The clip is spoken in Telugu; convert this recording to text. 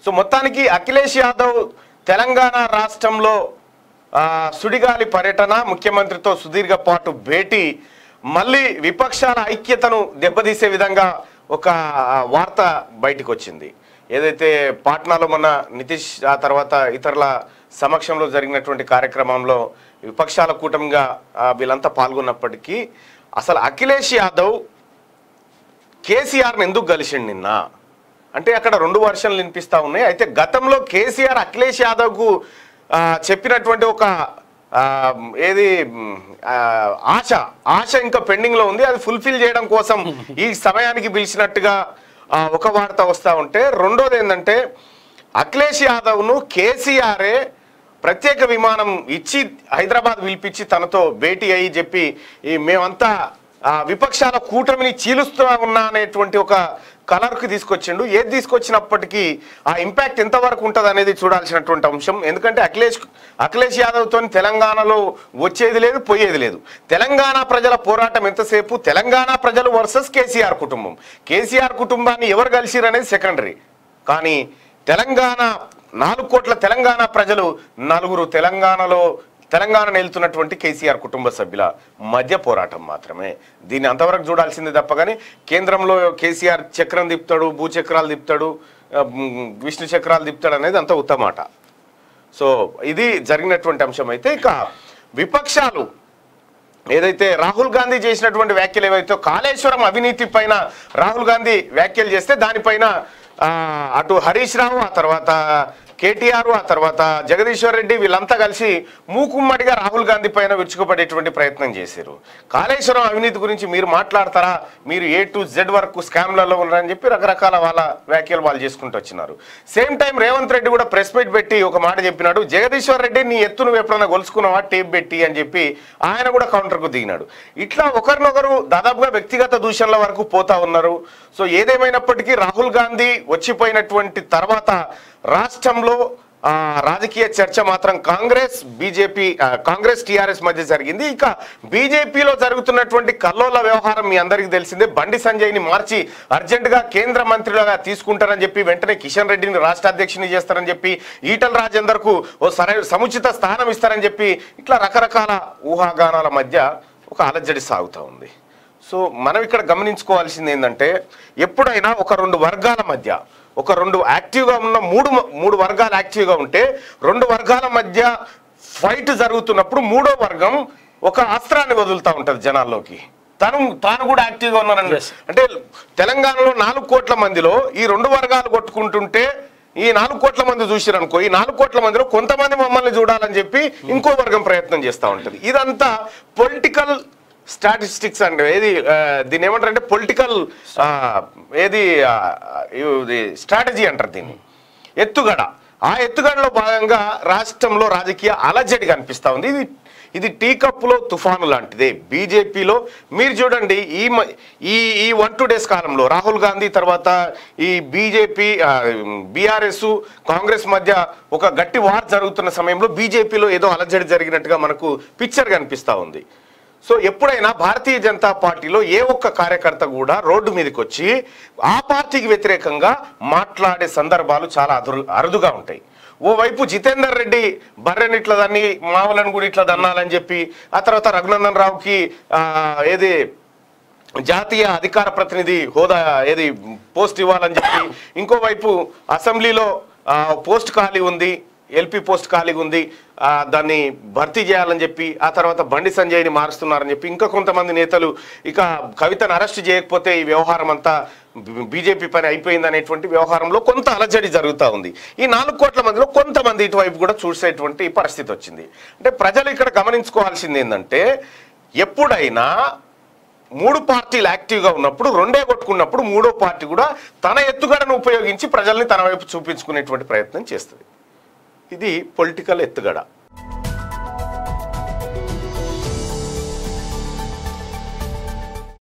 సో మొత్తానికి అఖిలేష్ యాదవ్ తెలంగాణ రాష్ట్రంలో ఆ, సుడిగాలి పర్యటన ముఖ్యమంత్రితో సుదీర్ఘ పాటు భేటీ మళ్ళీ విపక్షాల ఐక్యతను దెబ్బతీసే విధంగా ఒక ఆ, వార్త బయటకు వచ్చింది ఏదైతే పాట్నాలో మొన్న నితీష్ ఆ తర్వాత ఇతరుల సమక్షంలో జరిగినటువంటి కార్యక్రమంలో విపక్షాల కూటమిగా ఆ, వీళ్ళంతా పాల్గొన్నప్పటికీ అసలు అఖిలేష్ యాదవ్ కేసీఆర్ని ఎందుకు కలిసిండు నిన్న అంటే అక్కడ రెండు వర్షన్లు వినిపిస్తా ఉన్నాయి అయితే గతంలో కేసీఆర్ అఖిలేష్ యాదవ్కు ఆ, చెప్పినటువంటి ఒక ఆ, ఏది మ్, ఆ, ఆశ ఆశ ఇంకా పెండింగ్లో ఉంది అది ఫుల్ఫిల్ చేయడం కోసం ఈ సమయానికి పిలిచినట్టుగా ఆ, ఒక వార్త వస్తూ ఉంటే రెండోది ఏంటంటే అఖిలేష్ యాదవ్ను కేసీఆరే ప్రత్యేక విమానం ఇచ్చి హైదరాబాద్ పిలిపించి తనతో భేటీ అయ్యి చెప్పి ఈ మేమంతా ఆ, విపక్షాల కూటమిని చీలుస్తూ ఉన్నా అనేటువంటి ఒక కలర్కి తీసుకొచ్చిండు ఏది తీసుకొచ్చినప్పటికీ ఆ ఇంపాక్ట్ ఎంతవరకు ఉంటుంది అనేది చూడాల్సినటువంటి అంశం ఎందుకంటే అఖిలేష్ అఖిలేష్ యాదవ్తో తెలంగాణలో వచ్చేది లేదు పోయేది లేదు తెలంగాణ ప్రజల పోరాటం ఎంతసేపు తెలంగాణ ప్రజలు వర్సెస్ కేసీఆర్ కుటుంబం కేసీఆర్ కుటుంబాన్ని ఎవరు కలిసిరు అనేది సెకండరీ కానీ తెలంగాణ నాలుగు కోట్ల తెలంగాణ ప్రజలు నలుగురు తెలంగాణలో తెలంగాణ వెళ్తున్నటువంటి కేసీఆర్ కుటుంబ సభ్యుల మధ్య పోరాటం మాత్రమే దీన్ని అంతవరకు చూడాల్సిందే తప్ప కానీ కేంద్రంలో కేసీఆర్ చక్రం తిప్పుతాడు భూచక్రాలు తిప్పుతాడు ఆ, మ్, విష్ణు చక్రాలు తిప్పుతాడు అనేది అంత ఉత్తమాట సో ఇది జరిగినటువంటి అంశం అయితే ఇక విపక్షాలు ఏదైతే రాహుల్ గాంధీ చేసినటువంటి వ్యాఖ్యలు ఏవైతే కాళేశ్వరం అవినీతి పైన రాహుల్ గాంధీ వ్యాఖ్యలు చేస్తే దానిపైన ఆ, అటు హరీష్ రావు ఆ తర్వాత కేటీఆర్ ఆ తర్వాత జగదీశ్వర్ రెడ్డి వీళ్ళంతా కలిసి మూకుమ్మడిగా రాహుల్ గాంధీ పైన విరుచుకుపడేటువంటి ప్రయత్నం చేశారు కాళేశ్వరం అవినీతి గురించి మీరు మాట్లాడతారా మీరు ఏ టు జెడ్ వరకు స్కామ్లలో ఉన్నారని చెప్పి రకరకాల వాళ్ళ వ్యాఖ్యలు వాళ్ళు చేసుకుంటూ వచ్చినారు సేమ్ టైం రేవంత్ రెడ్డి కూడా ప్రెస్ మీట్ పెట్టి ఒక మాట చెప్పినాడు జగదీశ్వర్ రెడ్డి నీ ఎత్తు నువ్వు ఎప్పుడైనా గొలుసుకున్నావా టేప్ పెట్టి అని చెప్పి ఆయన కూడా కౌంటర్కు దిగినాడు ఇట్లా ఒకరినొకరు దాదాపుగా వ్యక్తిగత దూషణల వరకు పోతా ఉన్నారు సో ఏదేమైనప్పటికీ రాహుల్ గాంధీ వచ్చిపోయినటువంటి తర్వాత రాష్ట్రంలో ఆ, రాజకీయ చర్చ మాత్రం కాంగ్రెస్ బీజేపీ ఆ, కాంగ్రెస్ టీఆర్ఎస్ మధ్య జరిగింది ఇక బీజేపీలో జరుగుతున్నటువంటి కల్లోల వ్యవహారం మీ అందరికీ తెలిసిందే బండి సంజయ్ని మార్చి అర్జెంటుగా కేంద్ర మంత్రిగా తీసుకుంటారని చెప్పి వెంటనే కిషన్ రెడ్డిని రాష్ట్ర అధ్యక్షుని చేస్తారని చెప్పి ఈటల రాజేందర్కు ఓ సరై సముచిత స్థానం ఇస్తారని చెప్పి ఇట్లా రకరకాల ఊహాగానాల మధ్య ఒక అలజడి సాగుతూ ఉంది సో మనం ఇక్కడ గమనించుకోవాల్సింది ఏంటంటే ఎప్పుడైనా ఒక రెండు వర్గాల మధ్య ఒక రెండు యాక్టివ్గా ఉన్న మూడు మ- మూడు వర్గాలు యాక్టివ్గా ఉంటే రెండు వర్గాల మధ్య ఫైట్ జరుగుతున్నప్పుడు మూడో వర్గం ఒక అస్త్రాన్ని వదులుతూ ఉంటుంది జనాల్లోకి తను తాను కూడా యాక్టివ్గా ఉన్నానని Yes. అంటే తెలంగాణలో నాలుగు కోట్ల మందిలో ఈ రెండు వర్గాలు కొట్టుకుంటుంటే ఈ నాలుగు కోట్ల మంది చూసిరనుకో ఈ నాలుగు కోట్ల మందిలో కొంతమంది మమ్మల్ని చూడాలని చెప్పి ఇంకో వర్గం ప్రయత్నం చేస్తూ ఉంటుంది ఇదంతా పొలిటికల్ స్టాటిస్టిక్స్ అండి ఏది ఆ, దీన్ని ఏమంటారు అంటే పొలిటికల్ ఏది ఆ, ఇది స్ట్రాటజీ అంటారు దీన్ని ఎత్తుగడ ఆ ఎత్తుగడలో భాగంగా రాష్ట్రంలో రాజకీయ అలజడి కనిపిస్తా ఉంది ఇది ఇది టీ కప్పులో తుఫాను లాంటిదే బీజేపీలో మీరు చూడండి ఈ మ- ఈ ఈ వన్ టూ డేస్ కాలంలో రాహుల్ గాంధీ తర్వాత ఈ బీజేపీ బీఆర్ఎస్ కాంగ్రెస్ మధ్య ఒక గట్టి వార్ జరుగుతున్న సమయంలో బీజేపీలో ఏదో అలజడి జరిగినట్టుగా మనకు పిక్చర్ కనిపిస్తా ఉంది సో ఎప్పుడైనా భారతీయ జనతా పార్టీలో ఏ ఒక్క కార్యకర్త కూడా రోడ్డు మీదకి వచ్చి ఆ పార్టీకి వ్యతిరేకంగా మాట్లాడే సందర్భాలు చాలా అదురు అరుదుగా ఉంటాయి ఓవైపు జితేందర్ రెడ్డి బర్రెని ఇట్లా దాన్ని మావులను కూడా ఇట్లా దన్నాలని చెప్పి ఆ తర్వాత రఘునందన్ రావుకి ఆ, ఏది జాతీయ అధికార ప్రతినిధి హోదా ఏది పోస్ట్ ఇవ్వాలని చెప్పి ఇంకోవైపు అసెంబ్లీలో ఆ, పోస్ట్ ఖాళీ ఉంది ఎల్పి పోస్ట్ ఖాళీగా ఉంది ఆ, దాన్ని భర్తీ చేయాలని చెప్పి ఆ తర్వాత బండి సంజయ్ని మారుస్తున్నారని చెప్పి ఇంకా కొంతమంది నేతలు ఇక కవితను అరెస్ట్ చేయకపోతే ఈ వ్యవహారం అంతా బీజేపీ పని అయిపోయింది అనేటువంటి వ్యవహారంలో కొంత అలజడి జరుగుతూ ఉంది ఈ నాలుగు కోట్ల మందిలో కొంతమంది ఇటువైపు కూడా చూసేటువంటి పరిస్థితి వచ్చింది అంటే ప్రజలు ఇక్కడ గమనించుకోవాల్సింది ఏంటంటే ఎప్పుడైనా మూడు పార్టీలు యాక్టివ్గా ఉన్నప్పుడు రెండే కొట్టుకున్నప్పుడు మూడో పార్టీ కూడా తన ఎత్తుగడను ఉపయోగించి ప్రజల్ని తన వైపు చూపించుకునేటువంటి ప్రయత్నం చేస్తుంది ఇది పొలిటికల్ ఎత్తుగడ